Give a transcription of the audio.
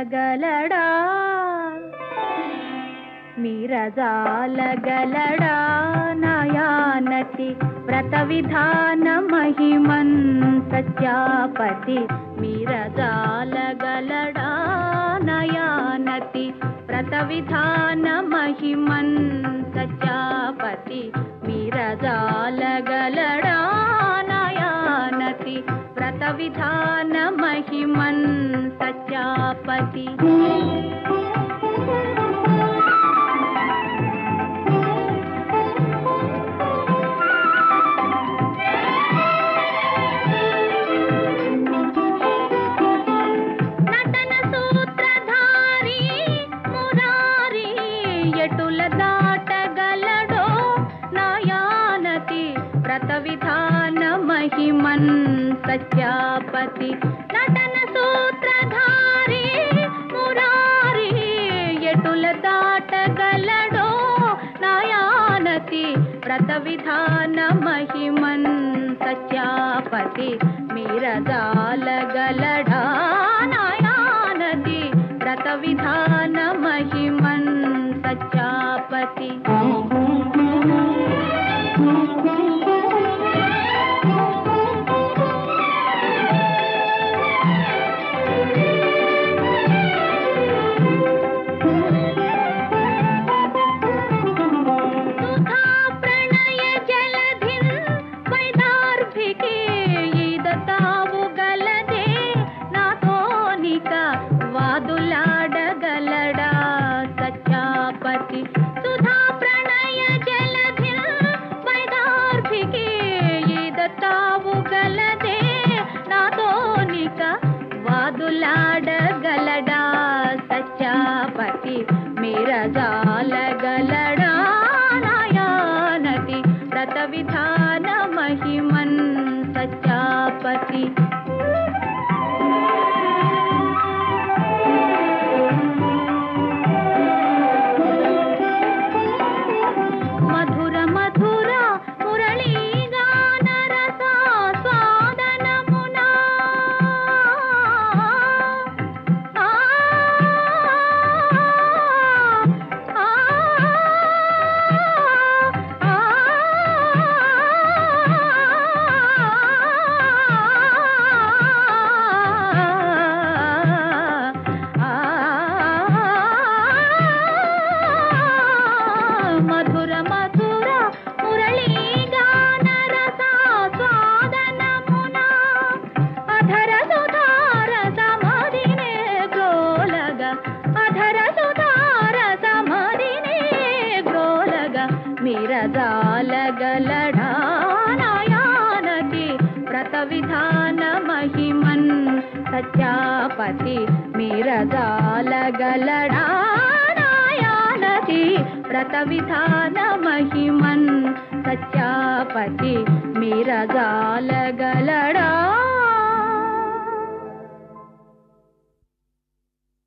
మీరజాలగలడా మీరజాలగలడా నయానతి వ్రత విధాన మహిమన్ సత్యాపతి మీరజాలగలడా నయానతి వ్రత విధాన మహిమన్ సత్యాపతి మీరజాలగలడా నయానతి వ్రత విధాన మహిమన్ సత్యాపతి నటన సూత్రధారి మురారి ఎటుల దాటగలడో నయానతి వ్రత విధాన మహిమన్ సత్యాపతి నటన సూత్రధారి మురారి ఎటుల దాటగలడో నయానతి వ్రత విధాన మహిమన్ సత్యాపతి మీరజాలగలడా నయానతి వ్రత విధాన మహిమన్ సత్యాపతి సుధా ప్రణయ జలధిన్ వైదార్భికే ఈదతావు గలదే నాతోనిక వాదులాడగలడా సత్యాపతి సుధా ప్రణయ జలధిన్ వైదార్భికే ఈదతావు గలదే నాతోనిక వాదులాడగలడా సత్యాపతి మీరజాలగలడా నయానతి వ్రత విధాన మహిమన్ సత్యాపతి మధుర మధుర మురళీ గాన రస స్వాదనమునా ఆ ఆ మధుర మధుర మురళీ గాన రస స్వాదనమునా అధర సుధార సమధినే గ్రోలగ అధర సుధార సమధినే గ్రోలగ మీరజాలగలడా నయానతి వ్రత విధాన మహిమన్ సత్యాపతి మీరజాలగలడా నాయానతి వ్రత విధాన మహిమన్ సత్యాపతి మీరజాలగలడా